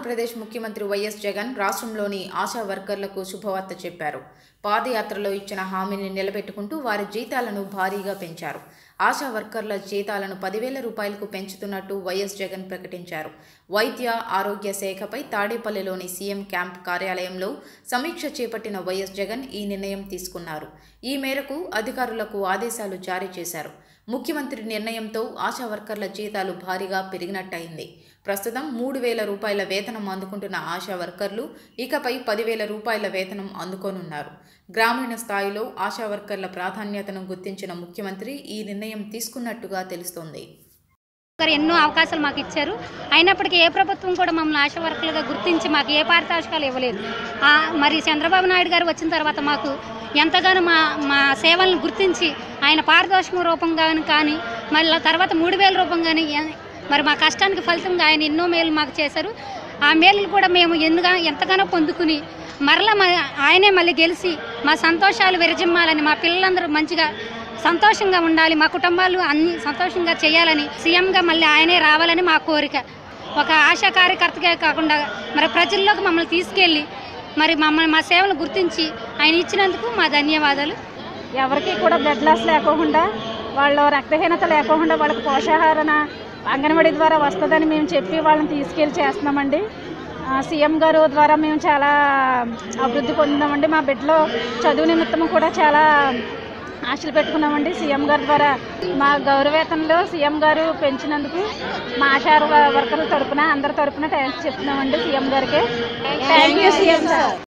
ఆంధ్రప్రదేశ్ ముఖ్యమంత్రి వైఎస్ జగన్ రాష్ట్రంలోని ఆశా వర్కర్లకు శుభవార్త చెప్పారు పాదయాత్రలో ఇచ్చిన హామీని నిలబెట్టుకుంటూ వారి జీతాలను భారీగా పెంచారు ఆశా వర్కర్ల జీతాలను పదివేల రూపాయలకు పెంచుతున్నట్టు వైఎస్ జగన్ ప్రకటించారు వైద్య ఆరోగ్య శాఖపై తాడేపల్లిలోని సీఎం క్యాంప్ కార్యాలయంలో సమీక్ష చేపట్టిన వైఎస్ జగన్ ఈ నిర్ణయం తీసుకున్నారు ఈ మేరకు అధికారులకు ఆదేశాలు జారీ చేశారు ముఖ్యమంత్రి నిర్ణయంతో ఆశా వర్కర్ల జీతాలు భారీగా పెరిగినట్టయింది ప్రస్తుతం మూడు వేల రూపాయల వేతనం అందుకుంటున్న ఆశా వర్కర్లు ఇకపై పదివేల రూపాయల వేతనం అందుకోనున్నారు గ్రామీణ స్థాయిలో ఆశా వర్కర్ల ప్రాధాన్యతను గుర్తించిన ముఖ్యమంత్రి ఈ నిర్ణయం తీసుకున్నట్టుగా తెలుస్తోంది గారు ఎన్నో అవకాశాలు మాకు ఇచ్చారు అయినప్పటికీ ఏ ప్రభుత్వం కూడా మమ్మల్ని ఆశా వర్కర్లుగా గుర్తించి మాకు ఏ పారితోషికాలు ఇవ్వలేదు ఆ, మరి చంద్రబాబు నాయుడు గారు వచ్చిన తర్వాత మాకు ఎంతగానో మా మా సేవలను గుర్తించి ఆయన పారితోషికం రూపంగా కానీ మళ్ళీ తర్వాత మూడు వేల రూపం కానీ మరి మా కష్టానికి ఫలితంగా ఆయన ఎన్నో మేలు మాకు చేశారు ఆ మేలు కూడా మేము ఎందుగా ఎంతగానో పొందుకుని మరలా మా ఆయనే మళ్ళీ గెలిచి మా సంతోషాలు విరజిమ్మాలని మా పిల్లలందరూ మంచిగా సంతోషంగా ఉండాలి మా కుటుంబాలు అన్ని సంతోషంగా చేయాలని సీఎంగా మళ్ళీ ఆయనే రావాలని మా కోరిక ఒక ఆశా కార్యకర్తగా కాకుండా మరి ప్రజల్లోకి మమ్మల్ని తీసుకెళ్ళి మరి మమ్మల్ని మా సేవలు గుర్తించి ఆయన ఇచ్చినందుకు మా ధన్యవాదాలు ఎవరికి కూడా బ్లడ్ లాస్ లేకోకుండా వాళ్ళు రక్తహీనత లేకోకుండా వాళ్ళకి పోషాహారణ అంగన్వాడీ ద్వారా వస్తుందని మేము చెప్పి వాళ్ళని తీసుకెళ్ళి చేస్తున్నామండి ఆ, సీఎం గారు ద్వారా మేము చాలా అభివృద్ధి పొందామండి మా బిడ్డలో చదువు నిమిత్తము కూడా చాలా ఆశలు పెట్టుకున్నామండి సీఎం గారి ద్వారా మా గౌరవేతనలో సీఎం గారు పెంచినందుకు మా ఆశా వర్కర్ల తరపున అందరి తరపున థ్యాంక్స్ చెప్తున్నామండి సీఎం గారికి థ్యాంక్ యూ సీఎం సార్